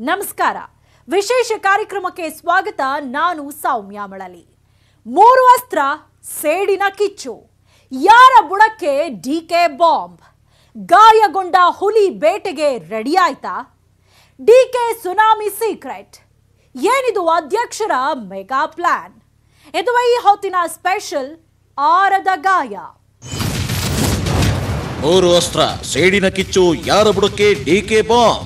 ನಮಸ್ಕಾರ ವಿಶೇಷ ಕಾರ್ಯಕ್ರಮಕ್ಕೆ ಸ್ವಾಗತ ನಾನು ಸೌಮ್ಯ ಮಳಲಿ ಮೂರು ಅಸ್ತ್ರ ಸೇಡಿನ ಕಿಚ್ಚು ಯಾರ ಬುಡಕ್ಕೆ ಡಿಕೆ ಬಾಂಬ್ ಗಾಯಗೊಂಡ ಹುಲಿ ಬೇಟೆಗೆ ರೆಡಿ ಆಯ್ತಾ ಡಿಕೆ ಸುನಾಮಿ ಸೀಕ್ರೆಟ್ ಏನಿದು ಅಧ್ಯಕ್ಷರ ಮೆಗಾ ಪ್ಲಾನ್ ಇದು ಈ ಹೊತ್ತಿನ ಸ್ಪೆಷಲ್ ಆರದ ಗಾಯ ಮೂರು ಅಸ್ತ್ರ ಸೇಡಿನ ಕಿಚ್ಚು ಯಾರ ಬುಡಕ್ಕೆ ಡಿಕೆ ಬಾಂಬ್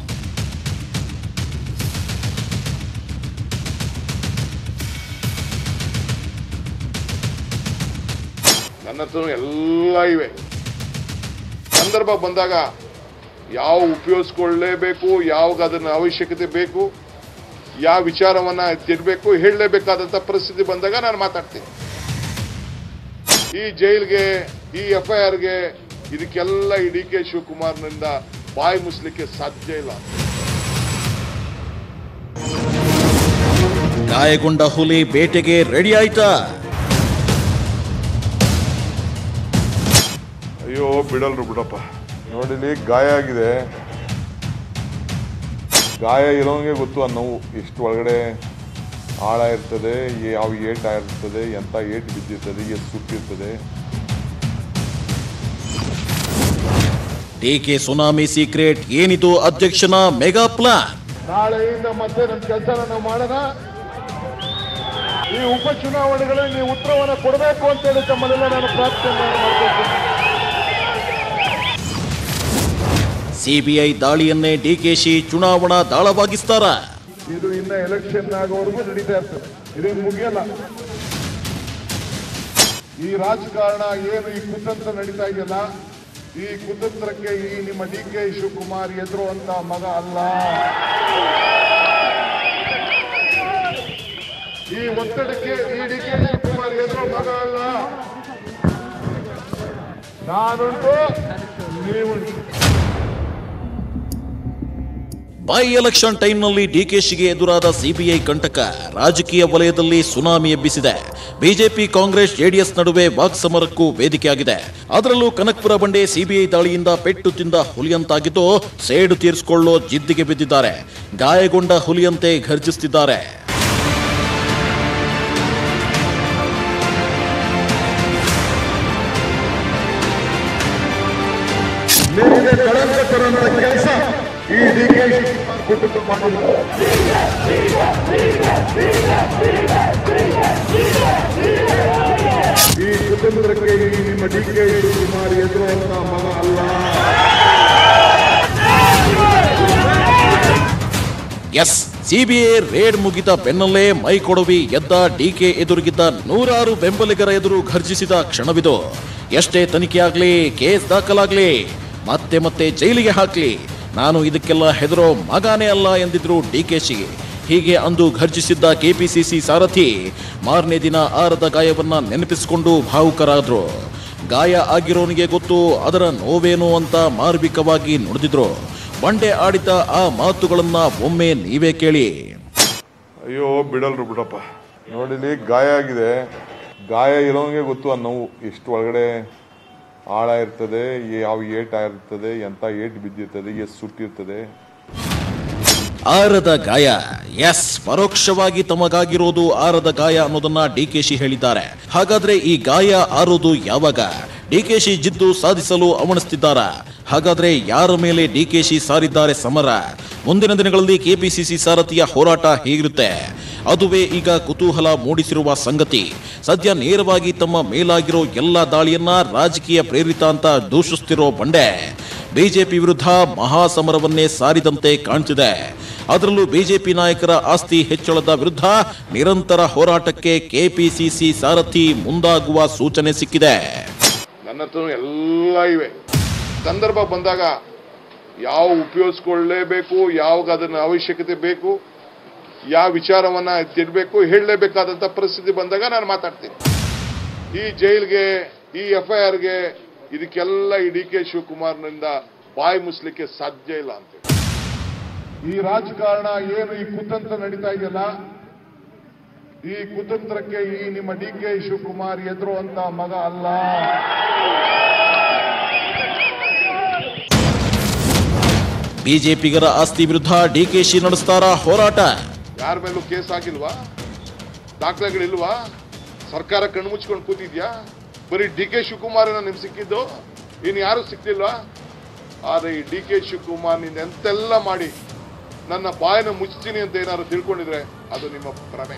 ನನ್ನ ಹತ್ರ ಎಲ್ಲ ಇವೆ ಸಂದರ್ಭ ಬಂದಾಗ ಯಾವ ಉಪಯೋಗಿಸ್ಕೊಳ್ಳೇಬೇಕು ಯಾವಾಗ ಅದನ್ನ ಅವಶ್ಯಕತೆ ಬೇಕು ಯಾವ ವಿಚಾರವನ್ನ ತಿರ್ಬೇಕು ಹೇಳಲೇಬೇಕಾದಂತ ಪರಿಸ್ಥಿತಿ ಬಂದಾಗ ನಾನು ಮಾತಾಡ್ತೀನಿ ಈ ಜೈಲ್ಗೆ ಈ ಎಫ್ ಐ ಆರ್ಗೆ ಇದಕ್ಕೆಲ್ಲ ಈ ಡಿ ಕೆ ಶಿವಕುಮಾರ್ನಿಂದ ಬಾಯಿ ಮುಸ್ಲಿಕ್ಕೆ ಸಾಧ್ಯ ಇಲ್ಲ ಗಾಯಗೊಂಡ ಹುಲಿ ಬೇಟೆಗೆ ರೆಡಿ ಆಯ್ತಾ ಅಯ್ಯೋ ಬಿಡಲ್ರು ಬಿಡಪ್ಪ ನೋಡಿಲಿ ಗಾಯ ಆಗಿದೆ ಗಾಯ ಇರೋಂಗೆ ಗೊತ್ತು ಆ ನೋವು ಎಷ್ಟು ಒಳಗಡೆ ಆಳ ಇರ್ತದೆ ಯಾವ ಏಟ್ ಆಗಿರ್ತದೆ ಎಂತ ಏಟ್ ಬಿದ್ದಿರ್ತದೆ ಎಷ್ಟು ಸುಟ್ಟಿರ್ತದೆ ಡಿಕೆ ಸುನಾಮಿ ಸೀಕ್ರೆಟ್ ಏನಿದು ಅಧ್ಯಕ್ಷನ ಮೆಗಾ ಪ್ಲಾನ್ ನಾಳೆಯಿಂದ ಮತ್ತೆ ನಮ್ಮ ಕೆಲಸನ ನಾವು ಮಾಡೋಣ ಈ ಉಪಚುನಾವಣೆಗಳಲ್ಲಿ ನೀವು ಉತ್ತರವನ್ನು ಕೊಡಬೇಕು ಅಂತೇಳಿ ತಮ್ಮನ್ನೆಲ್ಲ ನಾನು ಪ್ರಾರ್ಥನೆ ಮಾಡ್ತೀನಿ ಸಿಬಿಐ ದಾಳಿಯನ್ನೇ ಡಿಕೆಶಿ ಚುನಾವಣಾ ದಾಳವಾಗಿಸ್ತಾರ ಇದು ಇನ್ನ ಎಲೆಕ್ಷನ್ ಆಗೋವರೆಗೂ ನಡೀತಾ ಇರ್ತದೆ ಇದೇನು ಮುಗಿಯಲ್ಲ ಈ ರಾಜಕಾರಣ ಏನು ಈ ಕುತಂತ್ರ ನಡೀತಾ ಇದೆಯಲ್ಲ ಈ ಕುತಂತ್ರಕ್ಕೆ ಈ ನಿಮ್ಮ ಡಿ ಕೆ ಶಿವಕುಮಾರ್ ಎದುರುವಂತ ಮಗ ಅಲ್ಲ ಈ ಒತ್ತಡಕ್ಕೆ ಈ ಡಿ ಕೆ ಶಿವಕುಮಾರ್ ಎದುರು ಮಗ ಅಲ್ಲ ನಾನುಂಟು ನೀವುಂಟು ಬೈ ಎಲೆಕ್ಷನ್ ಟೈಮ್ನಲ್ಲಿ ಡಿಕೆಶಿಗೆ ಎದುರಾದ ಸಿಬಿಐ ಕಂಟಕ ರಾಜಕೀಯ ವಲಯದಲ್ಲಿ ಸುನಾಮಿ ಎಬ್ಬಿಸಿದೆ ಬಿಜೆಪಿ ಕಾಂಗ್ರೆಸ್ ಜೆಡಿಎಸ್ ನಡುವೆ ವಾಕ್ಸಮರಕ್ಕೂ ವೇದಿಕೆಯಾಗಿದೆ ಅದರಲ್ಲೂ ಕನಕಪುರ ಬಂಡೆ ಸಿಬಿಐ ದಾಳಿಯಿಂದ ಪೆಟ್ಟು ತಿಂದ ಹುಲಿಯಂತಾಗಿದ್ದು ಸೇಡು ತೀರಿಸಿಕೊಳ್ಳೋ ಜಿದ್ದಿಗೆ ಬಿದ್ದಿದ್ದಾರೆ ಗಾಯಗೊಂಡ ಹುಲಿಯಂತೆ ಘರ್ಜಿಸುತ್ತಿದ್ದಾರೆ ನಿಮಗೆ ಕಳಂಕ ತರುವಂತ ಕೆಲಸ ಈ ಡಿ ಕೆ ಶಿವಕುಮಾರ್ ಕುಟುಂಬ ಮಾಡಿಲ್ಲ ಈ ಕುಟುಂಬಕ್ಕೆ ಈ ನಿಮ್ಮ ಡಿ ಕೆ ಶಿವಕುಮಾರ್ ಎದುರುವಂತ ಮಗ ಅಲ್ಲ ಎಸ್ ಸಿಬಿಐ ರೇಡ್ ಮುಗಿದ ಬೆನ್ನಲ್ಲೇ ಮೈ ಕೊಡವಿ ಎದ್ದ ಡಿಕೆ ಎದುರಿಗಿದ್ದ ನೂರಾರು ಬೆಂಬಲಿಗರ ಎದುರು ಘರ್ಜಿಸಿದ ಕ್ಷಣವಿದು ಎಷ್ಟೇ ತನಿಖೆ ಆಗ್ಲಿ ಕೇಸ್ ದಾಖಲಾಗ್ಲಿ ಮತ್ತೆ ಮತ್ತೆ ಜೈಲಿಗೆ ಹಾಕ್ಲಿ ನಾನು ಇದಕ್ಕೆಲ್ಲ ಹೆದರೋ ಮಗಾನೇ ಅಲ್ಲ ಎಂದಿದ್ರು ಡಿಕೆಶಿ ಹೀಗೆ ಅಂದು ಘರ್ಜಿಸಿದ್ದ ಕೆಪಿಸಿಸಿ ಸಾರಥಿ ಮಾರನೇ ದಿನ ಆರದ ಗಾಯವನ್ನ ನೆನಪಿಸಿಕೊಂಡು ಭಾವುಕರಾದ್ರು ಗಾಯ ಆಗಿರೋನಿಗೆ ಗೊತ್ತು ಅದರ ನೋವೇನು ಅಂತ ಮಾರ್ಮಿಕವಾಗಿ ನುಡಿದಿದ್ರು ಬಂಡೆ ಆಡಿದ ಆ ಮಾತುಗಳನ್ನ ಒಮ್ಮೆ ನೀವೇ ಕೇಳಿ ಅಯ್ಯೋ ಬಿಡಲ್ರು ಬಿಡಪ್ಪ ನೋಡಿಲಿ ಗಾಯ ಆಗಿದೆ ಗಾಯ ಇರೋಂಗೆ ಗೊತ್ತು ಆ ನೋವು ಎಷ್ಟು ಒಳಗಡೆ ಆಳ ಇರ್ತದೆ ಯಾವ ಏಟ್ ಆಗಿರ್ತದೆ ಎಂತ ಏಟ್ ಬಿದ್ದಿರ್ತದೆ ಎಷ್ಟು ಸುಟ್ಟಿರ್ತದೆ ಆರದ ಗಾಯ ಎಸ್ ಪರೋಕ್ಷವಾಗಿ ತಮಗಾಗಿರೋದು ಆರದ ಗಾಯ ಅನ್ನೋದನ್ನ ಡಿಕೆಶಿ ಹೇಳಿದ್ದಾರೆ ಹಾಗಾದ್ರೆ ಈ ಗಾಯ ಆರೋದು ಯಾವಾಗ ಡಿಕೆಶಿ ಜಿದ್ದು ಸಾಧಿಸಲು ಅವಣಿಸ್ತಿದ್ದಾರ ಹಾಗಾದ್ರೆ ಯಾರ ಮೇಲೆ ಡಿಕೆಶಿ ಸಾರಿದ್ದಾರೆ ಸಮರ ಮುಂದಿನ ದಿನಗಳಲ್ಲಿ ಕೆಪಿಸಿಸಿ ಸಾರಥಿಯ ಹೋರಾಟ ಹೇಗಿರುತ್ತೆ ಅದುವೇ ಈಗ ಕುತೂಹಲ ಮೂಡಿಸಿರುವ ಸಂಗತಿ ಸದ್ಯ ನೇರವಾಗಿ ತಮ್ಮ ಮೇಲಾಗಿರೋ ಎಲ್ಲ ದಾಳಿಯನ್ನ ರಾಜಕೀಯ ಪ್ರೇರಿತ ಅಂತ ದೂಷಿಸ್ತಿರೋ ಬಂಡೆ ಬಿಜೆಪಿ ವಿರುದ್ಧ ಮಹಾಸಮರವನ್ನೇ ಸಾರಿದಂತೆ ಕಾಣ್ತಿದೆ ಅದರಲ್ಲೂ ಬಿಜೆಪಿ ನಾಯಕರ ಆಸ್ತಿ ಹೆಚ್ಚಳದ ವಿರುದ್ಧ ನಿರಂತರ ಹೋರಾಟಕ್ಕೆ ಕೆಪಿಸಿಸಿ ಸಾರಥಿ ಮುಂದಾಗುವ ಸೂಚನೆ ಸಿಕ್ಕಿದೆ ನನ್ನ ಹತ್ರ ಎಲ್ಲ ಇವೆ ಸಂದರ್ಭ ಬಂದಾಗ ಯಾವ ಉಪಯೋಗಿಸ್ಕೊಳ್ಳೇಬೇಕು ಯಾವಾಗ ಅದನ್ನ ಅವಶ್ಯಕತೆ ಬೇಕು ಯಾವ ವಿಚಾರವನ್ನ ತಿರ್ಬೇಕು ಹೇಳಲೇಬೇಕಾದಂತ ಪರಿಸ್ಥಿತಿ ಬಂದಾಗ ನಾನು ಮಾತಾಡ್ತೀನಿ ಈ ಜೈಲ್ಗೆ ಈ ಎಫ್ ಐ ಆರ್ಗೆ ಇದಕ್ಕೆಲ್ಲ ಈ ಡಿ ಕೆ ಶಿವಕುಮಾರ್ನಿಂದ ಬಾಯಿ ಮುಸ್ಲಿಕ್ಕೆ ಸಾಧ್ಯ ಇಲ್ಲ ಅಂತ ಈ ರಾಜಕಾರಣ ಏನು ಈ ಕುತಂತ್ರ ನಡೀತಾ ಇದೆಯಲ್ಲ ಈ ಕುತಂತ್ರಕ್ಕೆ ಈ ನಿಮ್ಮ ಡಿ ಕೆ ಶಿವಕುಮಾರ್ ಎದುರುವಂತ ಮಗ ಅಲ್ಲ ಬಿಜೆಪಿಗರ ಆಸ್ತಿ ವಿರುದ್ಧ ಡಿಕೆಶಿ ನಡೆಸ್ತಾರ ಹೋರಾಟ ಯಾರ ಮೇಲೂ ಕೇಸ್ ಆಗಿಲ್ವಾ ದಾಖಲೆಗಳಿಲ್ವಾ ಸರ್ಕಾರ ಕಣ್ಮುಚ್ಕೊಂಡು ಕೂತಿದ್ಯಾ ಬರೀ ಡಿ ಕೆ ಶಿವಕುಮಾರನ ನಿಮ್ಗೆ ಸಿಕ್ಕಿದ್ದು ಇನ್ನು ಯಾರು ಸಿಕ್ತಿಲ್ವಾ ಆದರೆ ಈ ಡಿ ಕೆ ಶಿವಕುಮಾರ್ ನಿನ್ನ ಎಂತೆಲ್ಲ ಮಾಡಿ ನನ್ನ ಬಾಯನ್ನ ಮುಚ್ತೀನಿ ಅಂತ ಏನಾದ್ರು ತಿಳ್ಕೊಂಡಿದ್ರೆ ಅದು ನಿಮ್ಮ ಭ್ರಮೆ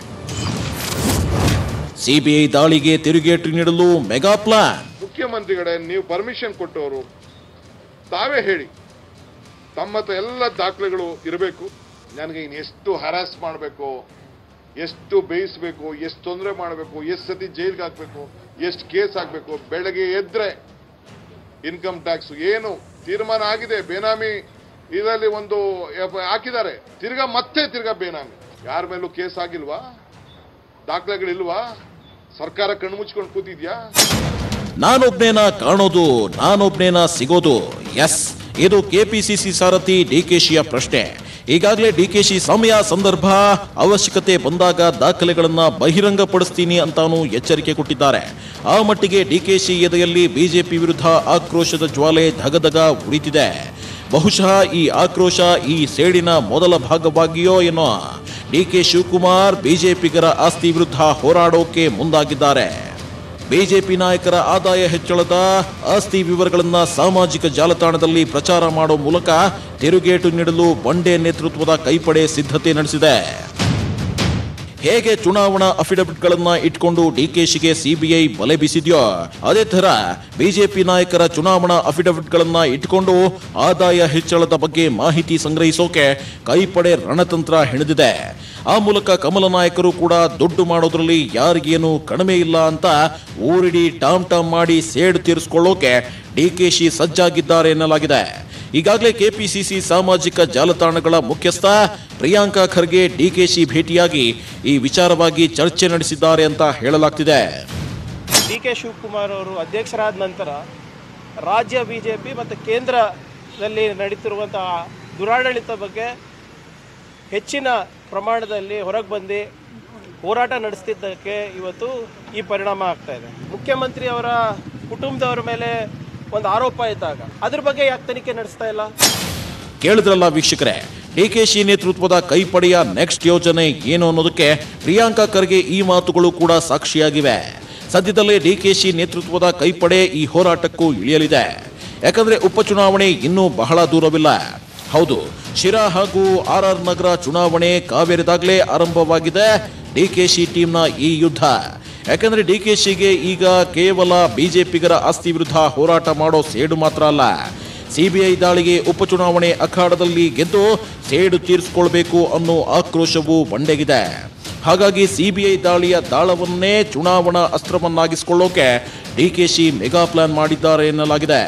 ಸಿಬಿಐ ದಾಳಿಗೆ ತಿರುಗೇಟು ನೀಡಲು ಮೆಗಾ ಪ್ಲಾನ್ ಮುಖ್ಯಮಂತ್ರಿಗಳೇ ನೀವು ಪರ್ಮಿಷನ್ ಕೊಟ್ಟವರು ತಾವೇ ಹೇಳಿ ತಮ್ಮ ಹತ್ರ ಎಲ್ಲ ದಾಖಲೆಗಳು ಇರಬೇಕು ನನಗೆ ಇನ್ನು ಎಷ್ಟು ಹರಾಸ್ ಮಾಡಬೇಕು ಎಷ್ಟು ಬೇಯಿಸಬೇಕು ಎಷ್ಟು ತೊಂದರೆ ಮಾಡಬೇಕು ಎಷ್ಟು ಸತಿ ಜೈಲ್ಗೆ ಹಾಕಬೇಕು ಎಷ್ಟು ಕೇಸ್ ಹಾಕಬೇಕು ಬೆಳಗ್ಗೆ ಎದ್ರೆ ಇನ್ಕಮ್ ಟ್ಯಾಕ್ಸ್ ಏನು ತೀರ್ಮಾನ ಆಗಿದೆ ಬೇನಾಮಿ ಇದರಲ್ಲಿ ಒಂದು ಎಫ್- ಹಾಕಿದ್ದಾರೆ ತಿರ್ಗಾ ಮತ್ತೆ ತಿರ್ಗಾ ಬೇನಾಮಿ ಯಾರ ಮೇಲೂ ಕೇಸ್ ಆಗಿಲ್ವಾ ದಾಖಲೆಗಳಿಲ್ವಾ ಸರ್ಕಾರ ಕಣ್ಮುಚ್ಕೊಂಡು ಕೂತಿದ್ಯಾ ನಾನೊಬ್ನೇನ ಕಾಣೋದು ನಾನೊಬ್ನೇನ ಸಿಗೋದು ಎಸ್ ಇದು ಕೆಪಿಸಿಸಿ ಸಾರಥಿ ಡಿಕೆಶಿಯ ಪ್ರಶ್ನೆ ಈಗಾಗಲೇ ಡಿಕೆಶಿ ಸಮಯ ಸಂದರ್ಭ ಅವಶ್ಯಕತೆ ಬಂದಾಗ ದಾಖಲೆಗಳನ್ನ ಬಹಿರಂಗಪಡಿಸ್ತೀನಿ ಅಂತಾನು ಎಚ್ಚರಿಕೆ ಕೊಟ್ಟಿದ್ದಾರೆ ಆ ಮಟ್ಟಿಗೆ ಡಿಕೆಶಿ ಎದೆಯಲ್ಲಿ ಬಿಜೆಪಿ ವಿರುದ್ಧ ಆಕ್ರೋಶದ ಜ್ವಾಲೆ ಧಗಧಗ ಉರಿತಿದೆ ಬಹುಶಃ ಈ ಆಕ್ರೋಶ ಈ ಸೇಡಿನ ಮೊದಲ ಭಾಗವಾಗಿಯೋ ಏನೋ ಡಿಕೆ ಶಿವಕುಮಾರ್ ಬಿಜೆಪಿಗರ ಆಸ್ತಿ ವಿರುದ್ಧ ಹೋರಾಡೋಕೆ ಮುಂದಾಗಿದ್ದಾರೆ ಬಿಜೆಪಿ ನಾಯಕರ ಆದಾಯ ಹೆಚ್ಚಳದ ಆಸ್ತಿ ವಿವರಗಳನ್ನ ಸಾಮಾಜಿಕ ಜಾಲತಾಣದಲ್ಲಿ ಪ್ರಚಾರ ಮಾಡೋ ಮೂಲಕ ತಿರುಗೇಟು ನೀಡಲು ಬಂಡೆ ನೇತೃತ್ವದ ಕೈಪಡೆ ಸಿದ್ಧತೆ ನಡೆಸಿದೆ ಹೇಗೆ ಚುನಾವಣಾ ಅಫಿಡವಿಟ್ಗಳನ್ನ ಇಟ್ಕೊಂಡು ಡಿಕೆಶಿಗೆ ಸಿಬಿಐ ಬಲೆ ಬೀಸಿದ್ಯೋ ಅದೇ ತರ ಬಿಜೆಪಿ ನಾಯಕರ ಚುನಾವಣಾ ಅಫಿಡವಿಟ್ಗಳನ್ನ ಇಟ್ಕೊಂಡು ಆದಾಯ ಹೆಚ್ಚಳದ ಬಗ್ಗೆ ಮಾಹಿತಿ ಸಂಗ್ರಹಿಸೋಕೆ ಕೈಪಡೆ ರಣತಂತ್ರ ಹೆಣೆದಿದೆ ಆ ಮೂಲಕ ಕಮಲ ನಾಯಕರು ಕೂಡ ದುಡ್ಡು ಮಾಡೋದ್ರಲ್ಲಿ ಯಾರಿಗೇನು ಕಡಿಮೆ ಇಲ್ಲ ಅಂತ ಊರಿಡಿ ಟಾಮ್ ಟಾಮ್ ಮಾಡಿ ಸೇಡು ತೀರಿಸ್ಕೊಳ್ಳೋಕೆ ಡಿಕೆಶಿ ಸಜ್ಜಾಗಿದ್ದಾರೆ ಎನ್ನಲಾಗಿದೆ ಈಗಾಗಲೇ ಕೆಪಿಸಿಸಿ ಸಾಮಾಜಿಕ ಜಾಲತಾಣಗಳ ಮುಖ್ಯಸ್ಥ ಪ್ರಿಯಾಂಕಾ ಖರ್ಗೆ ಡಿಕೆಶಿ ಭೇಟಿಯಾಗಿ ಈ ವಿಚಾರವಾಗಿ ಚರ್ಚೆ ನಡೆಸಿದ್ದಾರೆ ಅಂತ ಹೇಳಲಾಗ್ತಿದೆ ಡಿ ಕೆ ಶಿವಕುಮಾರ್ ಅವರು ಅಧ್ಯಕ್ಷರಾದ ನಂತರ ರಾಜ್ಯ ಬಿ ಜೆ ಪಿ ಮತ್ತು ಕೇಂದ್ರದಲ್ಲಿ ನಡೀತಿರುವಂತಹ ದುರಾಡಳಿತ ಬಗ್ಗೆ ಹೆಚ್ಚಿನ ಪ್ರಮಾಣದಲ್ಲಿ ಹೊರಗೆ ಬಂದು ಹೋರಾಟ ನಡೆಸ್ತಿದ್ದಕ್ಕೆ ಇವತ್ತು ಈ ಪರಿಣಾಮ ಆಗ್ತಾ ಇದೆ ಮುಖ್ಯಮಂತ್ರಿ ಅವರ ಕುಟುಂಬದವರ ಮೇಲೆ ಒಂದು ಆರೋಪ ಇದ್ದಾಗ ಅದ್ರ ಬಗ್ಗೆ ಯಾಕೆ ತನಿಖೆ ನಡೆಸ್ತಾ ಇಲ್ಲ ಕೇಳಿದ್ರಲ್ಲ ವೀಕ್ಷಕರೇ ಡಿಕೆಶಿ ನೇತೃತ್ವದ ಕೈಪಡೆಯ ನೆಕ್ಸ್ಟ್ ಯೋಜನೆ ಏನು ಅನ್ನೋದಕ್ಕೆ ಪ್ರಿಯಾಂಕಾ ಖರ್ಗೆ ಈ ಮಾತುಗಳು ಕೂಡ ಸಾಕ್ಷಿಯಾಗಿವೆ ಸದ್ಯದಲ್ಲೇ ಡಿಕೆಶಿ ನೇತೃತ್ವದ ಕೈಪಡೆ ಈ ಹೋರಾಟಕ್ಕೂ ಇಳಿಯಲಿದೆ ಯಾಕಂದ್ರೆ ಉಪಚುನಾವಣೆ ಇನ್ನೂ ಬಹಳ ದೂರವಿಲ್ಲ ಹೌದು ಶಿರಾ ಹಾಗೂ ಆರ್ ಆರ್ ನಗರ ಚುನಾವಣೆ ಕಾವೇರಿದಾಗಲೇ ಆರಂಭವಾಗಿದೆ ಡಿಕೆಶಿ ಟೀಮ್ನ ಈ ಯುದ್ಧ ಯಾಕಂದ್ರೆ ಡಿಕೆಶಿಗೆ ಈಗ ಕೇವಲ ಬಿಜೆಪಿಗರ ಆಸ್ತಿ ವಿರುದ್ಧ ಹೋರಾಟ ಮಾಡೋ ಸೇಡು ಮಾತ್ರ ಅಲ್ಲ ಸಿಬಿಐ ದಾಳಿಗೆ ಉಪಚುನಾವಣೆ ಅಖಾಡದಲ್ಲಿ ಗೆದ್ದು ಸೇಡು ತೀರಿಸಿಕೊಳ್ಬೇಕು ಅನ್ನೋ ಆಕ್ರೋಶವು ಬಂಡೆಗಿದೆ ಹಾಗಾಗಿ ಸಿಬಿಐ ದಾಳಿಯ ದಾಳವನ್ನೇ ಚುನಾವಣಾ ಅಸ್ತ್ರವನ್ನಾಗಿಸಿಕೊಳ್ಳೋಕೆ ಡಿಕೆಶಿ ಮೆಗಾ ಪ್ಲಾನ್ ಮಾಡಿದ್ದಾರೆ ಎನ್ನಲಾಗಿದೆ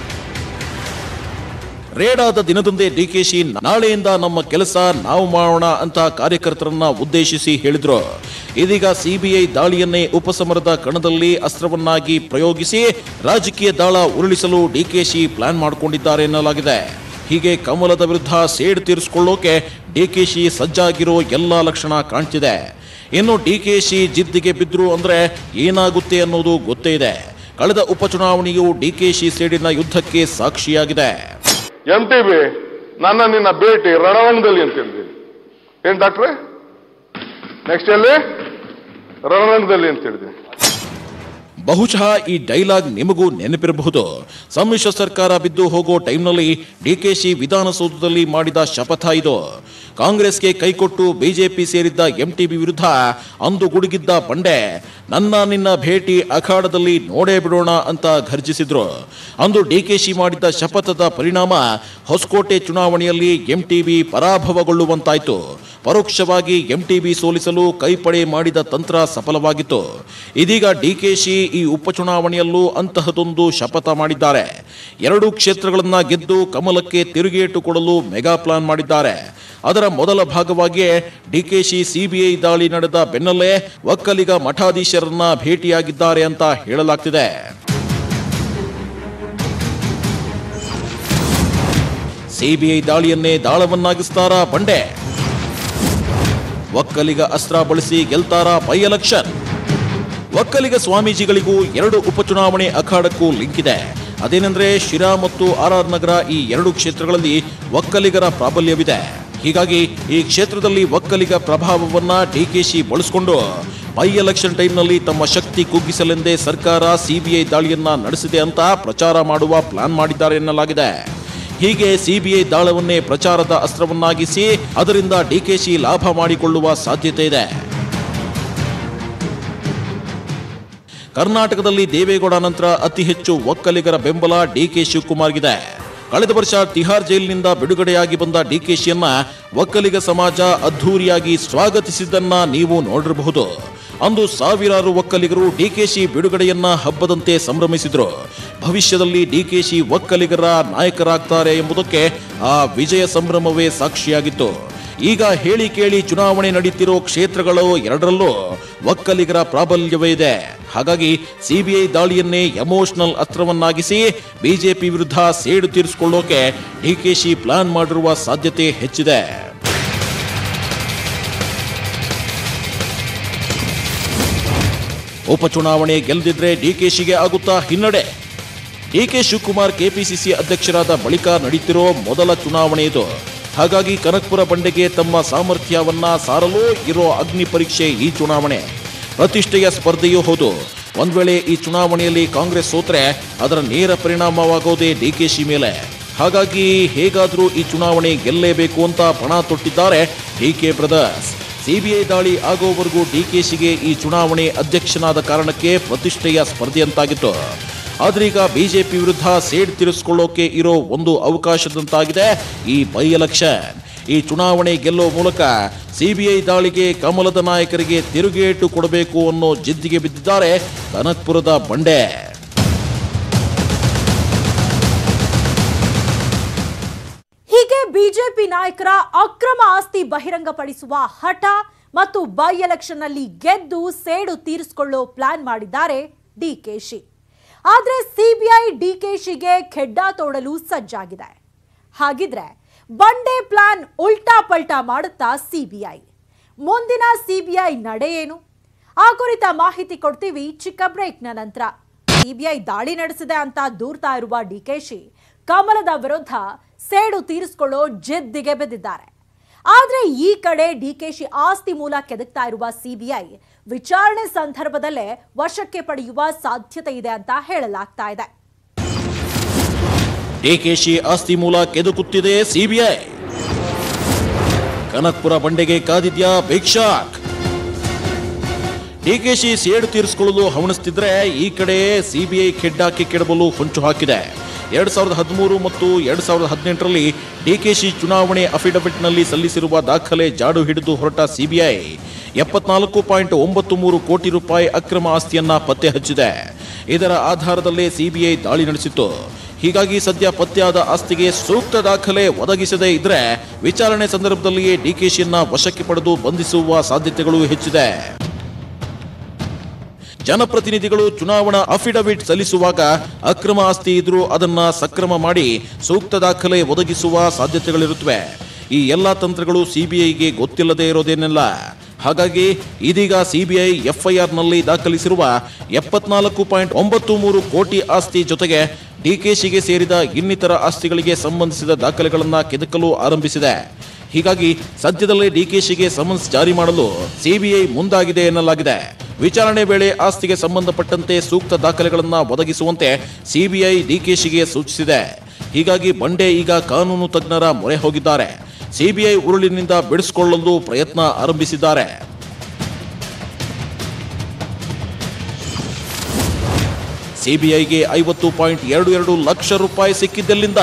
ರೇಡ್ ಆದ ದಿನದಂದೇ ಡಿಕೆಶಿ ನಾಳೆಯಿಂದ ನಮ್ಮ ಕೆಲಸ ನಾವು ಮಾಡೋಣ ಅಂತ ಕಾರ್ಯಕರ್ತರನ್ನ ಉದ್ದೇಶಿಸಿ ಹೇಳಿದ್ರು ಇದೀಗ ಸಿಬಿಐ ದಾಳಿಯನ್ನೇ ಉಪಸಮರದ ಕಣದಲ್ಲಿ ಅಸ್ತ್ರವನ್ನಾಗಿ ಪ್ರಯೋಗಿಸಿ ರಾಜಕೀಯ ದಾಳ ಉರುಳಿಸಲು ಡಿಕೆಶಿ ಪ್ಲಾನ್ ಮಾಡಿಕೊಂಡಿದ್ದಾರೆ ಎನ್ನಲಾಗಿದೆ ಹೀಗೆ ಕಮಲದ ವಿರುದ್ಧ ಸೇಡು ತೀರಿಸಿಕೊಳ್ಳೋಕೆ ಡಿಕೆಶಿ ಸಜ್ಜಾಗಿರೋ ಎಲ್ಲಾ ಲಕ್ಷಣ ಕಾಣ್ತಿದೆ ಇನ್ನು ಡಿಕೆಶಿ ಜಿದ್ದಿಗೆ ಬಿದ್ರು ಅಂದ್ರೆ ಏನಾಗುತ್ತೆ ಅನ್ನೋದು ಗೊತ್ತೇ ಇದೆ ಕಳೆದ ಉಪಚುನಾವಣೆಯು ಡಿಕೆಶಿ ಸೇಡಿನ ಯುದ್ಧಕ್ಕೆ ಸಾಕ್ಷಿಯಾಗಿದೆ ಎಂ ಟಿ ಬಿ ನನ್ನ ನಿನ್ನ ಭೇಟಿ ರಣರಂಗದಲ್ಲಿ ಅಂತ ಹೇಳಿದ್ದೀನಿ ಏನ್ ಡಾಕ್ಟ್ರೆ ನೆಕ್ಸ್ಟ್ ಎಲ್ಲಿ ರಣರಂಗದಲ್ಲಿ ಅಂತ ಹೇಳಿದ್ದೀನಿ ಬಹುಶಃ ಈ ಡೈಲಾಗ್ ನಿಮಗೂ ನೆನಪಿರಬಹುದು ಸಮ್ಮಿಶ್ರ ಸರ್ಕಾರ ಬಿದ್ದು ಹೋಗೋ ಟೈಮ್ನಲ್ಲಿ ಡಿಕೆಶಿ ವಿಧಾನಸೌಧದಲ್ಲಿ ಮಾಡಿದ ಶಪಥ ಇದು ಕಾಂಗ್ರೆಸ್ಗೆ ಕೈಕೊಟ್ಟು ಬಿಜೆಪಿ ಸೇರಿದ್ದ ಎಂಟಿಬಿ ವಿರುದ್ಧ ಅಂದು ಗುಡುಗಿದ್ದ ಬಂಡೆ ನನ್ನ ನಿನ್ನ ಭೇಟಿ ಅಖಾಡದಲ್ಲಿ ನೋಡೇ ಬಿಡೋಣ ಅಂತ ಘರ್ಜಿಸಿದ್ರು ಅಂದು ಡಿಕೆಶಿ ಮಾಡಿದ್ದ ಶಪಥದ ಪರಿಣಾಮ ಹೊಸಕೋಟೆ ಚುನಾವಣೆಯಲ್ಲಿ ಎಂಟಿಬಿ ಪರಾಭವಗೊಳ್ಳುವಂತಾಯ್ತು ಪರೋಕ್ಷವಾಗಿ ಎಂಟಿಬಿ ಸೋಲಿಸಲು ಕೈಪಡೆ ಮಾಡಿದ ತಂತ್ರ ಸಫಲವಾಗಿತ್ತು ಇದೀಗ ಡಿಕೆಶಿ ಈ ಉಪಚುನಾವಣೆಯಲ್ಲೂ ಅಂತಹದೊಂದು ಶಪಥ ಮಾಡಿದ್ದಾರೆ ಎರಡು ಕ್ಷೇತ್ರಗಳನ್ನ ಗೆದ್ದು ಕಮಲಕ್ಕೆ ತಿರುಗೇಟು ಕೊಡಲು ಮೆಗಾ ಪ್ಲಾನ್ ಮಾಡಿದ್ದಾರೆ ಅದರ ಮೊದಲ ಭಾಗವಾಗಿಯೇ ಡಿಕೆಶಿ ಸಿಬಿಐ ದಾಳಿ ನಡೆದ ಬೆನ್ನಲ್ಲೇ ಒಕ್ಕಲಿಗ ಮಠಾಧೀಶರನ್ನ ಭೇಟಿಯಾಗಿದ್ದಾರೆ ಅಂತ ಹೇಳಲಾಗ್ತಿದೆ ಸಿಬಿಐ ದಾಳಿಯನ್ನೇ ದಾಳವನ್ನಾಗಿಸ್ತಾರ ಬಂಡೆ ಒಕ್ಕಲಿಗ ಅಸ್ತ್ರ ಬಳಸಿ ಗೆಲ್ತಾರ ಬೈ ಎಲೆಕ್ಷನ್ ಒಕ್ಕಲಿಗ ಸ್ವಾಮೀಜಿಗಳಿಗೂ ಎರಡು ಉಪಚುನಾವಣೆ ಅಖಾಡಕ್ಕೂ ಲಿಂಕ್ ಇದೆ ಅದೇನೆಂದ್ರೆ ಶಿರಾ ಮತ್ತು ಆರ್ ಆರ್ ನಗರ ಈ ಎರಡು ಕ್ಷೇತ್ರಗಳಲ್ಲಿ ಒಕ್ಕಲಿಗರ ಪ್ರಾಬಲ್ಯವಿದೆ ಹೀಗಾಗಿ ಈ ಕ್ಷೇತ್ರದಲ್ಲಿ ಒಕ್ಕಲಿಗ ಪ್ರಭಾವವನ್ನ ಡಿಕೆಶಿ ಬಳಸಿಕೊಂಡು ಬೈ ಎಲೆಕ್ಷನ್ ಟೈಮ್ನಲ್ಲಿ ತಮ್ಮ ಶಕ್ತಿ ಕುಗ್ಗಿಸಲೆಂದೇ ಸರ್ಕಾರ ಸಿಬಿಐ ದಾಳಿಯನ್ನ ನಡೆಸಿದೆ ಅಂತ ಪ್ರಚಾರ ಮಾಡುವ ಪ್ಲಾನ್ ಮಾಡಿದ್ದಾರೆ ಎನ್ನಲಾಗಿದೆ ಹೀಗೆ ಸಿಬಿಐ ದಾಳವನ್ನೇ ಪ್ರಚಾರದ ಅಸ್ತ್ರವನ್ನಾಗಿಸಿ ಅದರಿಂದ ಡಿಕೆಶಿ ಲಾಭ ಮಾಡಿಕೊಳ್ಳುವ ಸಾಧ್ಯತೆ ಇದೆ ಕರ್ನಾಟಕದಲ್ಲಿ ದೇವೇಗೌಡ ನಂತರ ಅತಿ ಹೆಚ್ಚು ಒಕ್ಕಲಿಗರ ಬೆಂಬಲ ಡಿಕೆ ಶಿವಕುಮಾರ್ಗಿದೆ ಕಳೆದ ವರ್ಷ ತಿಹಾರ್ ಜೈಲಿನಿಂದ ಬಿಡುಗಡೆಯಾಗಿ ಬಂದ ಡಿಕೆಶಿಯನ್ನ ಒಕ್ಕಲಿಗ ಸಮಾಜ ಅದ್ಧೂರಿಯಾಗಿ ಸ್ವಾಗತಿಸಿದ್ದನ್ನ ನೀವು ನೋಡಿರಬಹುದು ಅಂದು ಸಾವಿರಾರು ಒಕ್ಕಲಿಗರು ಡಿಕೆಶಿ ಬಿಡುಗಡೆಯನ್ನ ಹಬ್ಬದಂತೆ ಸಂಭ್ರಮಿಸಿದ್ರು ಭವಿಷ್ಯದಲ್ಲಿ ಡಿಕೆಶಿ ಒಕ್ಕಲಿಗರ ನಾಯಕರಾಗ್ತಾರೆ ಎಂಬುದಕ್ಕೆ ಆ ವಿಜಯ ಸಂಭ್ರಮವೇ ಸಾಕ್ಷಿಯಾಗಿತ್ತು ಈಗ ಹೇಳಿ ಕೇಳಿ ಚುನಾವಣೆ ನಡೀತಿರೋ ಕ್ಷೇತ್ರಗಳು ಎರಡರಲ್ಲೂ ಒಕ್ಕಲಿಗರ ಪ್ರಾಬಲ್ಯವೇ ಇದೆ ಹಾಗಾಗಿ ಸಿಬಿಐ ದಾಳಿಯನ್ನೇ ಎಮೋಷನಲ್ ಅಸ್ತ್ರವನ್ನಾಗಿಸಿ ಬಿಜೆಪಿ ವಿರುದ್ಧ ಸೇಡು ತೀರಿಸಿಕೊಳ್ಳೋಕೆ ಡಿಕೆಶಿ ಪ್ಲಾನ್ ಮಾಡಿರುವ ಸಾಧ್ಯತೆ ಹೆಚ್ಚಿದೆ ಉಪಚುನಾವಣೆ ಗೆಲ್ಲದಿದ್ರೆ ಡಿಕೆಶಿಗೆ ಆಗುತ್ತಾ ಹಿನ್ನಡೆ ಡಿಕೆ ಶಿವಕುಮಾರ್ ಕೆಪಿಸಿಸಿ ಅಧ್ಯಕ್ಷರಾದ ಬಳಿಕ ನಡೀತಿರೋ ಮೊದಲ ಚುನಾವಣೆ ಇದು ಹಾಗಾಗಿ ಕನಕಪುರ ಬಂಡೆಗೆ ತಮ್ಮ ಸಾಮರ್ಥ್ಯವನ್ನ ಸಾರಲು ಇರೋ ಅಗ್ನಿ ಪರೀಕ್ಷೆ ಈ ಚುನಾವಣೆ ಪ್ರತಿಷ್ಠೆಯ ಸ್ಪರ್ಧೆಯೂ ಹೌದು ಒಂದ್ ವೇಳೆ ಈ ಚುನಾವಣೆಯಲ್ಲಿ ಕಾಂಗ್ರೆಸ್ ಸೋತ್ರೆ ಅದರ ನೇರ ಪರಿಣಾಮವಾಗೋದೇ ಡಿಕೆಶಿ ಮೇಲೆ ಹಾಗಾಗಿ ಹೇಗಾದ್ರೂ ಈ ಚುನಾವಣೆ ಗೆಲ್ಲೇಬೇಕು ಅಂತ ಪಣ ತೊಟ್ಟಿದ್ದಾರೆ ಡಿಕೆ ಬ್ರದರ್ಸ್ ಸಿಬಿಐ ದಾಳಿ ಆಗೋವರೆಗೂ ಡಿಕೆಶಿಗೆ ಈ ಚುನಾವಣೆ ಅಧ್ಯಕ್ಷನಾದ ಕಾರಣಕ್ಕೆ ಪ್ರತಿಷ್ಠೆಯ ಸ್ಪರ್ಧೆಯಂತಾಗಿತ್ತು ಆದ್ರೀಗ ಬಿಜೆಪಿ ವಿರುದ್ಧ ಸೇಡ್ ತೀರಿಸಿಕೊಳ್ಳೋಕೆ ಇರೋ ಒಂದು ಅವಕಾಶದಂತಾಗಿದೆ ಈ ಬೈ ಎಲೆಕ್ಷನ್ ಈ ಚುನಾವಣೆ ಗೆಲ್ಲೋ ಮೂಲಕ ಸಿಬಿಐ ದಾಳಿಗೆ ಕಮಲದ ನಾಯಕರಿಗೆ ತಿರುಗೇಟು ಕೊಡಬೇಕು ಅನ್ನೋ ಜಿದ್ದಿಗೆ ಬಿದ್ದಿದ್ದಾರೆ ಕನಕ್ಪುರದ ಬಂಡೆ ಹೀಗೆ ಬಿಜೆಪಿ ನಾಯಕರ ಅಕ್ರಮ ಆಸ್ತಿ ಬಹಿರಂಗಪಡಿಸುವ ಹಠ ಮತ್ತು ಬೈ ಎಲೆಕ್ಷನ್ ನಲ್ಲಿ ಗೆದ್ದು ಸೇಡು ತೀರಿಸಿಕೊಳ್ಳೋ ಪ್ಲಾನ್ ಮಾಡಿದ್ದಾರೆ ಡಿಕೆಶಿ ಆದ್ರೆ ಸಿಬಿಐ ಡಿಕೆಶಿಗೆ ಖೆಡ್ಡ ತೋಡಲು ಸಜ್ಜಾಗಿದೆ ಹಾಗಿದ್ರೆ ಬಂಡೆ ಪ್ಲಾನ್ ಉಲ್ಟಾ ಪಲ್ಟಾ ಮಾಡುತ್ತಾ ಸಿಬಿಐ ಮುಂದಿನ ಸಿಬಿಐ ನಡೆ ಏನು ಆ ಕುರಿತ ಮಾಹಿತಿ ಕೊಡ್ತೀವಿ ಚಿಕ್ಕ ಬ್ರೇಕ್ನ ನಂತರ ಸಿಬಿಐ ದಾಳಿ ನಡೆಸಿದೆ ಅಂತ ದೂರ್ತಾ ಇರುವ ಡಿಕೆಶಿ ಕಮಲದ ವಿರುದ್ಧ ಸೇಡು ತೀರಿಸಿಕೊಳ್ಳೋ ಜಿದ್ದಿಗೆ ಬೆದ್ದಿದ್ದಾರೆ ಆದ್ರೆ ಈ ಕಡೆ ಡಿಕೆಶಿ ಆಸ್ತಿ ಮೂಲ ಕೆದಕ್ತಾ ಇರುವ ಸಿಬಿಐ ವಿಚಾರಣೆ ಸಂದರ್ಭದಲ್ಲೇ ವಶಕ್ಕೆ ಪಡೆಯುವ ಸಾಧ್ಯತೆ ಇದೆ ಅಂತ ಹೇಳಲಾಗ್ತಾ ಇದೆ ಡಿಕೆಶಿ ಆಸ್ತಿ ಮೂಲ ಕೆದಕುತ್ತಿದೆ ಸಿಬಿಐ ಕನಕ್ಪುರ ಬಂಡೆಗೆ ಕಾದಿದ್ಯಾ ಬಿಗ್ ಶಾಕ್ ಡಿಕೆಶಿ ಸೇಡು ತೀರಿಸಿಕೊಳ್ಳಲು ಹವಣಿಸ್ತಿದ್ರೆ ಈ ಕಡೆ ಸಿಬಿಐ ಕೆಡ್ಡಾಕಿ ಕೆಡವಲು ಹೊಂಚು ಹಾಕಿದೆ ಎರಡ್ ಸಾವಿರದ ಹದಿಮೂರು ಮತ್ತು ಎರಡ್ ಸಾವಿರದ ಹದಿನೆಂಟರಲ್ಲಿ ಡಿಕೆಶಿ ಚುನಾವಣೆ ಅಫಿಡವಿಟ್ನಲ್ಲಿ ಸಲ್ಲಿಸಿರುವ ದಾಖಲೆ ಜಾಡು ಹಿಡಿದು ಹೊರಟ ಸಿಬಿಐ ಎಪ್ಪತ್ನಾಲ್ಕು ಪಾಯಿಂಟ್ ಒಂಬತ್ತು ಮೂರು ಕೋಟಿ ರೂಪಾಯಿ ಅಕ್ರಮ ಆಸ್ತಿಯನ್ನ ಪತ್ತೆ ಹಚ್ಚಿದೆ ಇದರ ಆಧಾರದಲ್ಲೇ ಸಿಬಿಐ ದಾಳಿ ನಡೆಸಿತ್ತು ಹೀಗಾಗಿ ಸದ್ಯ ಪತ್ತೆಯಾದ ಆಸ್ತಿಗೆ ಸೂಕ್ತ ದಾಖಲೆ ಒದಗಿಸದೇ ಇದ್ರೆ ವಿಚಾರಣೆ ಸಂದರ್ಭದಲ್ಲಿಯೇ ಡಿಕೆಶಿಯನ್ನ ವಶಕ್ಕೆ ಪಡೆದು ಬಂಧಿಸುವ ಸಾಧ್ಯತೆಗಳು ಹೆಚ್ಚಿದೆ ಜನಪ್ರತಿನಿಧಿಗಳು ಚುನಾವಣಾ ಅಫಿಡವಿಟ್ ಸಲ್ಲಿಸುವಾಗ ಅಕ್ರಮ ಆಸ್ತಿ ಇದ್ರೂ ಅದನ್ನ ಸಕ್ರಮ ಮಾಡಿ ಸೂಕ್ತ ದಾಖಲೆ ಒದಗಿಸುವ ಸಾಧ್ಯತೆಗಳಿರುತ್ತವೆ ಈ ಎಲ್ಲಾ ತಂತ್ರಗಳು ಸಿಬಿಐಗೆ ಗೊತ್ತಿಲ್ಲದೆ ಇರೋದೇನಿಲ್ಲ ಹಾಗಾಗಿ ಇದೀಗ ಸಿಬಿಐ ಎಫ್ಐಆರ್ನಲ್ಲಿ ದಾಖಲಿಸಿರುವ ಎಪ್ಪತ್ನಾಲ್ಕು ಪಾಯಿಂಟ್ ಒಂಬತ್ತು ಮೂರು ಕೋಟಿ ಆಸ್ತಿ ಜೊತೆಗೆ ಡಿಕೆಶಿಗೆ ಸೇರಿದ ಇನ್ನಿತರ ಆಸ್ತಿಗಳಿಗೆ ಸಂಬಂಧಿಸಿದ ದಾಖಲೆಗಳನ್ನ ಕೆದಕಲು ಆರಂಭಿಸಿದೆ ಹೀಗಾಗಿ ಸದ್ಯದಲ್ಲೇ ಡಿಕೆಶಿಗೆ ಸಮನ್ಸ್ ಜಾರಿ ಮಾಡಲು ಸಿಬಿಐ ಮುಂದಾಗಿದೆ ಎನ್ನಲಾಗಿದೆ ವಿಚಾರಣೆ ವೇಳೆ ಆಸ್ತಿಗೆ ಸಂಬಂಧಪಟ್ಟಂತೆ ಸೂಕ್ತ ದಾಖಲೆಗಳನ್ನ ಒದಗಿಸುವಂತೆ ಸಿಬಿಐ ಡಿಕೆಶಿಗೆ ಸೂಚಿಸಿದೆ ಹೀಗಾಗಿ ಬಂಡೆ ಈಗ ಕಾನೂನು ತಜ್ಞರ ಮೊರೆ ಹೋಗಿದ್ದಾರೆ ಸಿಬಿಐ ಉರುಳಿನಿಂದ ಬಿಡಿಸಿಕೊಳ್ಳಲು ಪ್ರಯತ್ನ ಆರಂಭಿಸಿದ್ದಾರೆ ಸಿಬಿಐಗೆ ಐವತ್ತು ಪಾಯಿಂಟ್ ಎರಡು ಎರಡು ಲಕ್ಷ ರೂಪಾಯಿ ಸಿಕ್ಕಿದ್ದೆಲ್ಲಿಂದ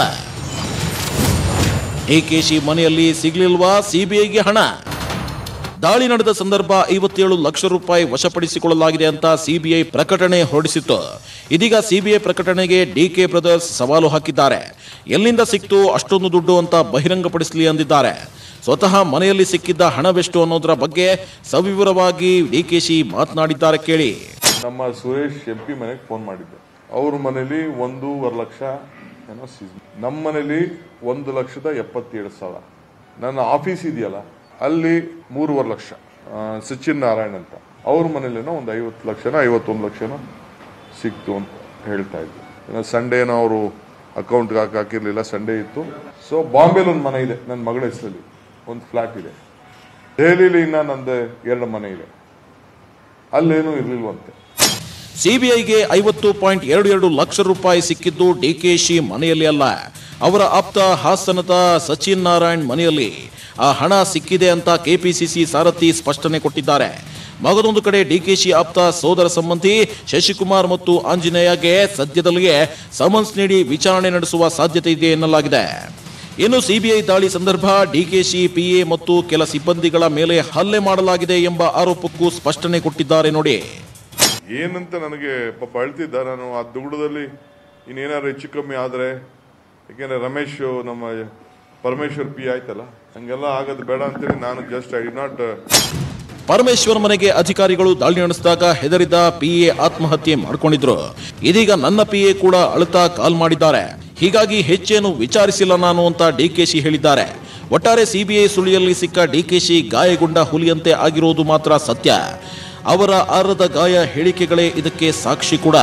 ಡಿಕೆಶಿ ಮನೆಯಲ್ಲಿ ಸಿಗ್ಲಿಲ್ವಾ ಸಿಬಿಐಗೆ ಹಣ ದಾಳಿ ನಡೆದ ಸಂದರ್ಭ ಐವತ್ತೇಳು ಲಕ್ಷ ರೂಪಾಯಿ ವಶಪಡಿಸಿಕೊಳ್ಳಲಾಗಿದೆ ಅಂತ ಸಿಬಿಐ ಪ್ರಕಟಣೆ ಹೊರಡಿಸಿತ್ತು ಇದೀಗ ಸಿಬಿಐ ಪ್ರಕಟಣೆಗೆ ಡಿಕೆ ಬ್ರದರ್ಸ್ ಸವಾಲು ಹಾಕಿದ್ದಾರೆ ಎಲ್ಲಿಂದ ಸಿಕ್ತು ಅಷ್ಟೊಂದು ದುಡ್ಡು ಅಂತ ಬಹಿರಂಗಪಡಿಸಲಿ ಅಂದಿದ್ದಾರೆ ಸ್ವತಃ ಮನೆಯಲ್ಲಿ ಸಿಕ್ಕಿದ್ದ ಹಣವೆಷ್ಟು ಅನ್ನೋದರ ಬಗ್ಗೆ ಸವಿವರವಾಗಿ ಡಿಕೆಶಿ ಮಾತನಾಡಿದ್ದಾರೆ ಕೇಳಿ ನಮ್ಮ ಸುರೇಶ್ ಎಂ ಪಿ ಮನೆಗೆ ಫೋನ್ ಮಾಡಿದ್ದೆ ಅವ್ರ ಮನೇಲಿ ಒಂದೂವರೆ ಲಕ್ಷ ಏನೋ ಸೀಸ್ ನಮ್ಮ ಮನೇಲಿ ಒಂದು ಲಕ್ಷದ ಎಪ್ಪತ್ತೇಳು ಸಾವಿರ ನನ್ನ ಆಫೀಸ್ ಇದೆಯಲ್ಲ ಅಲ್ಲಿ ಮೂರುವರೆ ಲಕ್ಷ ಆ, ಸಚಿನ್ ನಾರಾಯಣ್ ಅಂತ ಅವ್ರ ಮನೇಲೇನೋ ಒಂದು ಐವತ್ತು ಲಕ್ಷನೋ ಐವತ್ತೊಂದು ಲಕ್ಷನೋ ಸಿಕ್ತು ಅಂತ ಹೇಳ್ತಾ ಇದ್ದೆ ಸಂಡೇನೋ ಅವರು ಅಕೌಂಟ್ಗೆ ಹಾಕಿ ಹಾಕಿರಲಿಲ್ಲ ಸಂಡೇ ಇತ್ತು ಸೊ ಬಾಂಬೆಲಿ ಒಂದು ಮನೆ ಇದೆ ನನ್ನ ಮಗಳ ಹೆಸರಲ್ಲಿ ಒಂದು ಫ್ಲ್ಯಾಟ್ ಇದೆ ದೆಹಲಿಲಿ ಇನ್ನ ನಂದು ಎರಡು ಮನೆ ಇದೆ ಅಲ್ಲೇನೂ ಇರಲಿಲ್ವಂತೆ ಸಿಬಿಐಗೆ ಐವತ್ತು ಪಾಯಿಂಟ್ ಎರಡು ಎರಡು ಲಕ್ಷ ರೂಪಾಯಿ ಸಿಕ್ಕಿದ್ದು ಡಿಕೆಶಿ ಮನೆಯಲ್ಲಿ ಅಲ್ಲ ಅವರ ಆಪ್ತ ಹಾಸನದ ಸಚಿನ್ ನಾರಾಯಣ್ ಮನೆಯಲ್ಲಿ ಆ ಹಣ ಸಿಕ್ಕಿದೆ ಅಂತ ಕೆಪಿಸಿಸಿ ಸಾರಥಿ ಸ್ಪಷ್ಟನೆ ಕೊಟ್ಟಿದ್ದಾರೆ ಮಗದೊಂದು ಕಡೆ ಡಿಕೆಶಿ ಆಪ್ತ ಸೋದರ ಸಂಬಂಧಿ ಶಶಿಕುಮಾರ್ ಮತ್ತು ಆಂಜನೇಯಗೆ ಸದ್ಯದಲ್ಲಿಯೇ ಸಮನ್ಸ್ ನೀಡಿ ವಿಚಾರಣೆ ನಡೆಸುವ ಸಾಧ್ಯತೆ ಇದೆ ಎನ್ನಲಾಗಿದೆ ಇನ್ನು ಸಿಬಿಐ ದಾಳಿ ಸಂದರ್ಭ ಡಿಕೆಶಿ ಪಿಎ ಮತ್ತು ಕೆಲ ಸಿಬ್ಬಂದಿಗಳ ಮೇಲೆ ಹಲ್ಲೆ ಮಾಡಲಾಗಿದೆ ಎಂಬ ಆರೋಪಕ್ಕೂ ಸ್ಪಷ್ಟನೆ ಕೊಟ್ಟಿದ್ದಾರೆ ನೋಡಿ ಏನಂತ ನನಗೆ ಪಾಪ ಅಳ್ತಿದ್ದ ನಾನು ಆ ದುಗುಡದಲ್ಲಿ ಇನ್ನೇನಾದ್ರು ಹೆಚ್ಚು ಕಮ್ಮಿ ಆದರೆ ಯಾಕೆಂದ್ರೆ ರಮೇಶ್ ನಮ್ಮ ಪರಮೇಶ್ವರ್ ಪಿ ಆಯ್ತಲ್ಲ ಹಂಗೆಲ್ಲ ಆಗೋದು ಬೇಡ ಅಂತೇಳಿ ನಾನು just I did not Parameshwar ಮನೆಗೆ ಅಧಿಕಾರಿಗಳು ದಾಳಿ ನಡೆಸಿದಾಗ ಹೆದರಿದ ಪಿಎ ಆತ್ಮಹತ್ಯೆ ಮಾಡಿಕೊಂಡಿದ್ರು ಇದೀಗ ನನ್ನ ಪಿಎ ಕೂಡ ಅಳುತ್ತಾ ಕಾಲ್ ಮಾಡಿದ್ದಾರೆ ಹೀಗಾಗಿ ಹೆಚ್ಚೇನು ವಿಚಾರಿಸಿಲ್ಲ ನಾನು ಅಂತ ಡಿಕೆಶಿ ಹೇಳಿದ್ದಾರೆ ಒಟ್ಟಾರೆ ಸಿಬಿಐ ಸುಳಿಯಲ್ಲಿ ಸಿಕ್ಕ ಡಿಕೆಶಿ ಗಾಯಗೊಂಡ ಹುಲಿಯಂತೆ ಆಗಿರೋದು ಮಾತ್ರ ಸತ್ಯ ಅವರ ಆರದ ಗಾಯ ಹೇಳಿಕೆಗಳೇ ಇದಕ್ಕೆ ಸಾಕ್ಷಿ ಕೂಡ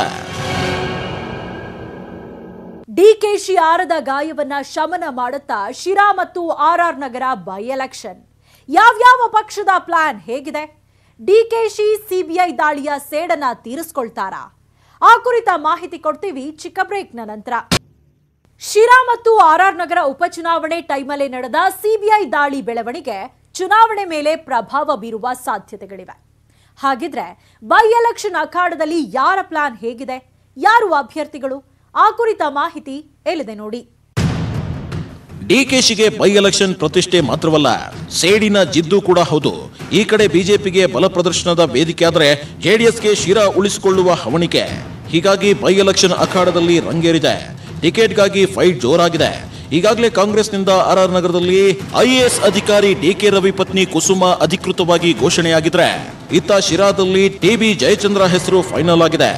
ಡಿಕೆಶಿ ಆರದ ಗಾಯವನ್ನ ಶಮನ ಮಾಡುತ್ತಾ ಶಿರಾ ಮತ್ತು ಆರ್ಆರ್ ನಗರ ಬೈ ಎಲೆಕ್ಷನ್ ಯಾವ್ಯಾವ ಪಕ್ಷದ ಪ್ಲಾನ್ ಹೇಗಿದೆ ಡಿಕೆಶಿ ಸಿಬಿಐ ದಾಳಿಯ ಸೇಡನ್ನ ತೀರಿಸ್ಕೊಳ್ತಾರಾ ಆ ಕುರಿತ ಮಾಹಿತಿ ಕೊಡ್ತೀವಿ ಚಿಕ್ಕ ಬ್ರೇಕ್ನ ನಂತರ ಶಿರಾ ಮತ್ತು ಆರ್ಆರ್ ನಗರ ಉಪಚುನಾವಣೆ ಟೈಮಲ್ಲೇ ನಡೆದ ಸಿಬಿಐ ದಾಳಿ ಬೆಳವಣಿಗೆ ಚುನಾವಣೆ ಮೇಲೆ ಪ್ರಭಾವ ಬೀರುವ ಸಾಧ್ಯತೆಗಳಿವೆ ಹಾಗಿದ್ರೆ ಬೈ ಎಲೆಕ್ಷನ್ ಅಖಾಡದಲ್ಲಿ ಯಾರ ಪ್ಲಾನ್ ಹೇಗಿದೆ ಯಾರು ಅಭ್ಯರ್ಥಿಗಳು ಆ ಕುರಿತ ಮಾಹಿತಿ ಎಲ್ಲಿದೆ ನೋಡಿ ಡಿಕೆಶಿಗೆ ಬೈ ಎಲೆಕ್ಷನ್ ಪ್ರತಿಷ್ಠೆ ಮಾತ್ರವಲ್ಲ ಸೇಡಿನ ಜಿದ್ದು ಕೂಡ ಹೌದು ಈ ಕಡೆ ಬಿಜೆಪಿಗೆ ಬಲ ಪ್ರದರ್ಶನದ ವೇದಿಕೆ ಆದರೆ ಜೆಡಿಎಸ್ಗೆ ಶಿರಾ ಉಳಿಸಿಕೊಳ್ಳುವ ಹವಣಿಕೆ ಹೀಗಾಗಿ ಬೈ ಎಲೆಕ್ಷನ್ ಅಖಾಡದಲ್ಲಿ ರಂಗೇರಿದೆ ಟಿಕೆಟ್ಗಾಗಿ ಫೈಟ್ ಜೋರಾಗಿದೆ ಈಗಾಗಲೇ ಕಾಂಗ್ರೆಸ್ನಿಂದ ಆರ್ಆರ್ ನಗರದಲ್ಲಿ ಐಎಎಸ್ ಅಧಿಕಾರಿ ಡಿಕೆ ರವಿ ಪತ್ನಿ ಕುಸುಮ ಅಧಿಕೃತವಾಗಿ ಘೋಷಣೆಯಾಗಿದ್ರೆ ಇತ್ತ ಶಿರಾದಲ್ಲಿ ಟಿಬಿ ಜಯಚಂದ್ರ ಹೆಸರು ಫೈನಲ್ ಆಗಿದೆ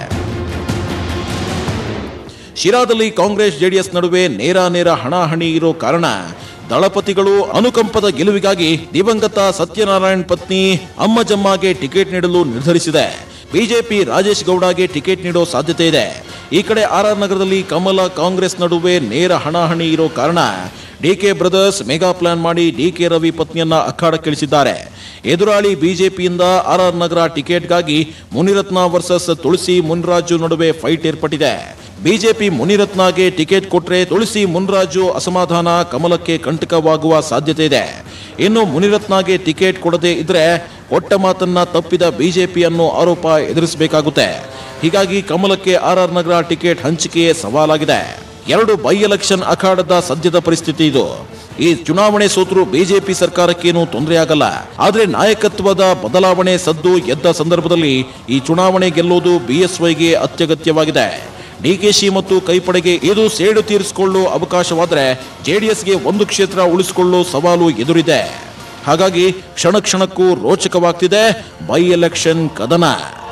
ಶಿರಾದಲ್ಲಿ ಕಾಂಗ್ರೆಸ್ ಜೆಡಿಎಸ್ ನಡುವೆ ನೇರ ನೇರ ಹಣಾಹಣಿ ಇರೋ ಕಾರಣ ದಳಪತಿಗಳು ಅನುಕಂಪದ ಗೆಲುವಿಗಾಗಿ ದಿವಂಗತ ಸತ್ಯನಾರಾಯಣ್ ಪತ್ನಿ ಅಮ್ಮಜಮ್ಮಗೆ ಟಿಕೆಟ್ ನೀಡಲು ನಿರ್ಧರಿಸಿದೆ ಬಿಜೆಪಿ ರಾಜೇಶ್ ಗೌಡಗೆ ಟಿಕೆಟ್ ನೀಡೋ ಸಾಧ್ಯತೆ ಇದೆ ಈ ಕಡೆ ಆರ್ಆರ್ ನಗರದಲ್ಲಿ ಕಮಲ ಕಾಂಗ್ರೆಸ್ ನಡುವೆ ನೇರ ಹಣಾಹಣಿ ಇರೋ ಕಾರಣ ಡಿಕೆ ಬ್ರದರ್ಸ್ ಮೆಗಾ ಪ್ಲಾನ್ ಮಾಡಿ ಡಿಕೆ ರವಿ ಪತ್ನಿಯನ್ನ ಅಖಾಡಕ್ಕಿಳಿಸಿದ್ದಾರೆ ಎದುರಾಳಿ ಬಿಜೆಪಿಯಿಂದ ಆರ್ಆರ್ ನಗರ ಟಿಕೆಟ್ಗಾಗಿ ಮುನಿರತ್ನ ವರ್ಸಸ್ ತುಳಸಿ ಮುನ್ರಾಜು ನಡುವೆ ಫೈಟ್ ಏರ್ಪಟ್ಟಿದೆ ಬಿಜೆಪಿ ಮುನಿರತ್ನಗೆ ಟಿಕೆಟ್ ಕೊಟ್ರೆ ತುಳಸಿ ಮುನ್ರಾಜು ಅಸಮಾಧಾನ ಕಮಲಕ್ಕೆ ಕಂಟಕವಾಗುವ ಸಾಧ್ಯತೆ ಇದೆ ಇನ್ನು ಮುನಿರತ್ನಗೆ ಟಿಕೆಟ್ ಕೊಡದೇ ಇದ್ರೆ ಕೊಟ್ಟ ಮಾತನ್ನ ತಪ್ಪಿದ ಬಿಜೆಪಿ ಅನ್ನೋ ಆರೋಪ ಎದುರಿಸಬೇಕಾಗುತ್ತೆ ಹೀಗಾಗಿ ಕಮಲಕ್ಕೆ ಆರ್ಆರ್ ನಗರ ಟಿಕೆಟ್ ಹಂಚಿಕೆಯೇ ಸವಾಲಾಗಿದೆ ಎರಡು ಬೈ ಎಲೆಕ್ಷನ್ ಅಖಾಡದ ಸದ್ಯದ ಪರಿಸ್ಥಿತಿ ಇದು ಈ ಚುನಾವಣೆ ಸೋತರು ಬಿಜೆಪಿ ಸರ್ಕಾರಕ್ಕೇನು ತೊಂದರೆಯಾಗಲ್ಲ ಆದ್ರೆ ನಾಯಕತ್ವದ ಬದಲಾವಣೆ ಸದ್ದು ಎದ್ದ ಸಂದರ್ಭದಲ್ಲಿ ಈ ಚುನಾವಣೆ ಗೆಲ್ಲೋದು ಬಿಎಸ್ವೈಗೆ ಅತ್ಯಗತ್ಯವಾಗಿದೆ ಡಿಕೆಶಿ ಮತ್ತು ಕೈಪಡೆಗೆ ಇದು ಸೇಡು ತೀರಿಸಿಕೊಳ್ಳೋ ಅವಕಾಶವಾದರೆ ಜೆಡಿಎಸ್ಗೆ ಒಂದು ಕ್ಷೇತ್ರ ಉಳಿಸಿಕೊಳ್ಳೋ ಸವಾಲು ಎದುರಿದೆ ಹಾಗಾಗಿ ಕ್ಷಣ ಕ್ಷಣಕ್ಕೂ ರೋಚಕವಾಗ್ತಿದೆ ಬೈ ಎಲೆಕ್ಷನ್ ಕದನ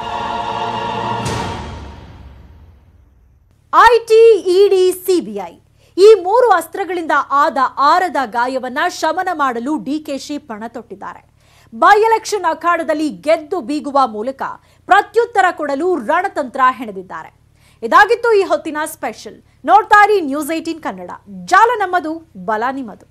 ಐಟಿ ಇಡಿ ಸಿಬಿಐ ಈ ಮೂರು ಅಸ್ತ್ರಗಳಿಂದ ಆದ ಆರದ ಗಾಯವನ್ನ ಶಮನ ಮಾಡಲು ಡಿಕೆಶಿ ಪಣ ತೊಟ್ಟಿದ್ದಾರೆ ಬೈ ಎಲೆಕ್ಷನ್ ಅಖಾಡದಲ್ಲಿ ಗೆದ್ದು ಬೀಗುವ ಮೂಲಕ ಪ್ರತ್ಯುತ್ತರ ಕೊಡಲು ರಣತಂತ್ರ ಹೆಣೆದಿದ್ದಾರೆ ಇದಾಗಿತ್ತು ಈ ಹೊತ್ತಿನ ಸ್ಪೆಷಲ್ ನೋಡ್ತಾ ಇರಿ ನ್ಯೂಸ್ ಏಟೀನ್ ಕನ್ನಡ ಜಾಲ ನಮ್ಮದು ಬಲ ನಿಮ್ಮದು